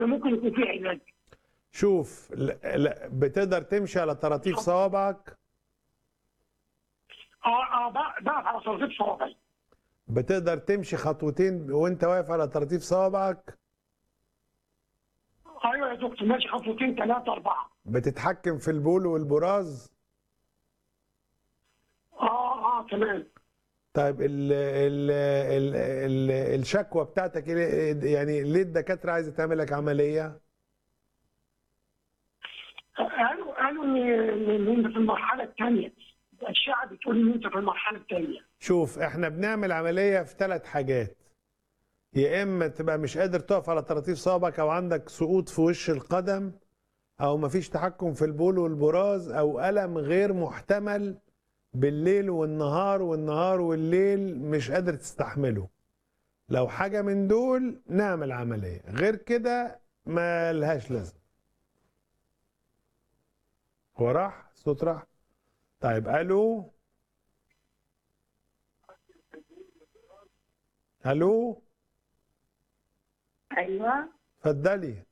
فممكن يكون في علاج شوف لا لا بتقدر تمشي على طراطيف صوابعك اه اه بقف بقف على صوابع صوابعي بتقدر تمشي خطوتين وانت واقف على طراطيف صوابعك ايوه يا دكتور ماشي خطوتين ثلاثه اربعه بتتحكم في البول والبراز اه اه تمام طيب ال ال ال ال الشكوى بتاعتك إيه- يعني ليه الدكاتره عايزه تعمل لك عمليه قالوا قالوا ان إن انت في المرحله الثانيه الاشعه بتقول ان انت في المرحله الثانيه شوف احنا بنعمل عمليه في ثلاث حاجات يا اما تبقى مش قادر تقف على طراطيف صوابعك او عندك سقوط في وش القدم او مفيش تحكم في البول والبراز او الم غير محتمل بالليل والنهار والنهار والليل مش قادر تستحمله لو حاجه من دول نعمل عمليه غير كده ما لهاش لازمه هو راح صوت راح طيب الو الو ايوه اتفضلي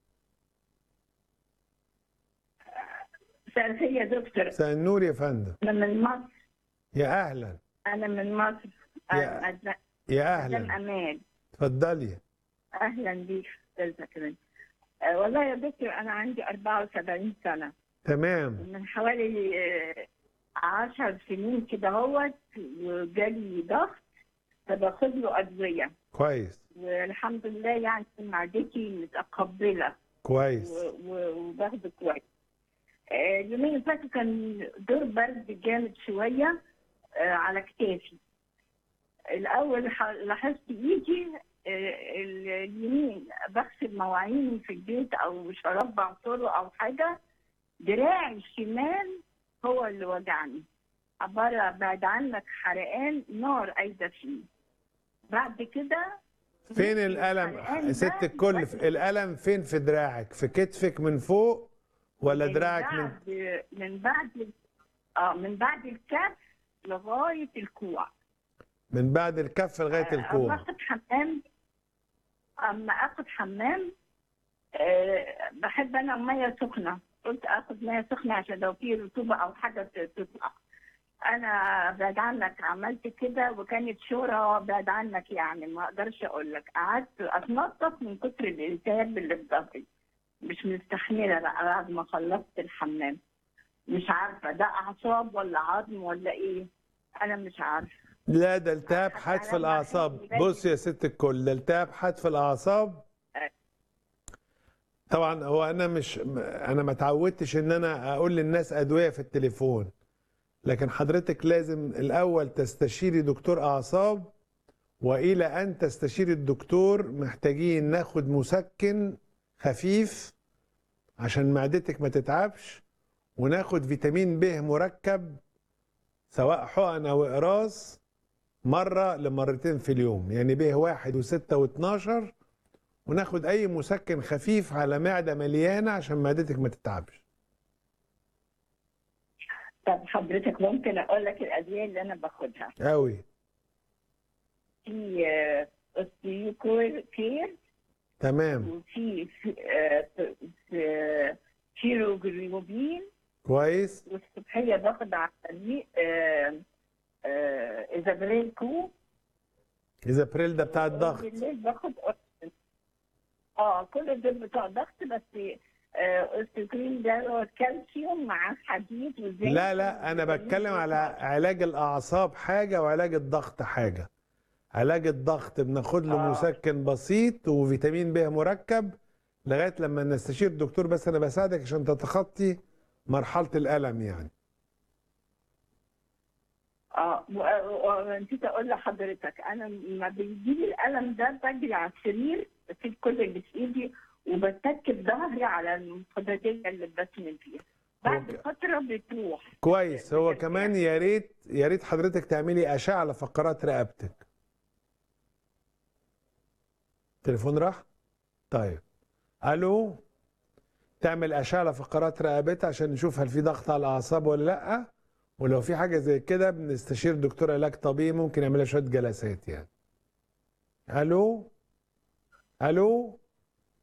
مساء الخير يا دكتور مساء النور يا فندم انا من مصر يا اهلا انا من مصر يا- أنا- يا مدام اهلا امان اتفضلي اهلا بيك استاذه كمان آه، والله يا دكتور انا عندي 74 سنه تمام من حوالي آه، 10 سنين كده هوت وجالي ضغط فباخد له ادويه كويس والحمد لله يعني معدتي متقبله كويس و- و- وباخده كويس آه، اليومين اللي فاتوا كان دور برد جامد شويه آه، على كتافي الاول ح- لاحظت ايدي آه، ال- اليمين بغسل مواعين في البيت او شراب بعصره او حاجه دراعي الشمال هو اللي وجعني عباره بعد عنك حرقان نار قايده فيه بعد كده فين الالم الحرقان ده ست الكل في- الالم فين في دراعك في كتفك من فوق ولا من دراعك من بعد من بعد اه من بعد الكف لغايه الكوع من بعد الكف لغايه اما الكوع اخد حمام اما اخد حمام آه بحب انا ميه سخنه قلت اخد ميه سخنه عشان لو في رطوبه او حاجه ت- تطلع انا بعد عنك عملت كده وكانت شورى بعد عنك يعني ما اقدرش اقول لك قعدت اتنطط من كتر الالتهاب اللي في ظهري مش مستحمله بقى بعد ما خلصت الحمام مش عارفه ده اعصاب ولا عظم ولا ايه انا مش عارفه لا ده التهاب حتى حاد في لما الاعصاب أحس بس- بص يا ست الكل ده التهاب حاد في الاعصاب طبعا هو انا مش انا ما اتعودتش ان انا اقول للناس ادويه في التليفون لكن حضرتك لازم الاول تستشيري دكتور اعصاب والى ان تستشيري الدكتور محتاجين ناخد مسكن خفيف عشان معدتك ما تتعبش وناخد فيتامين ب مركب سواء حقن او اقراص مرة لمرتين في اليوم يعني به واحد وستة واتناشر وناخد أي مسكن خفيف على معدة مليانة عشان معدتك ما تتعبش طب حضرتك ممكن اقول لك الادويه اللي انا باخدها أوي في آه، اوستيوكور كير تمام وفي في- آه، في- في- فيروجلوبين كويس والصبحيه باخد على الطريق آه، آه، ازابريل كو إذا بريل ده بتاع الضغط بالليل باخد أورسن. اه كل دول بتوع ضغط بس آه، اوستيوكرين ده هو كالسيوم مع حديد وزنك لا لا أنا بتكلم على علاج الأعصاب حاجة وعلاج الضغط حاجة علاج الضغط بناخد له آه. مسكن بسيط وفيتامين ب مركب لغاية لما نستشير الدكتور بس أنا بساعدك عشان تتخطي مرحلة الألم يعني اه و- و- ونسيت اقول لحضرتك انا لما بيجيلي الالم ده بجري على السرير بسيب كل اللي في ايدي وبتكب ظهري على المخدرات اللي بسند فيها بعد أوكي. فتره بتروح كويس هو كمان يا ريت يا ريت حضرتك تعملي اشعه على فقرات رقبتك تليفون راح طيب الو تعمل اشعه على فقرات رقبتها عشان نشوف هل في ضغط على الاعصاب ولا لا ولو في حاجه زي كده بنستشير دكتور علاج طبيعي ممكن يعملها شويه جلسات يعني الو الو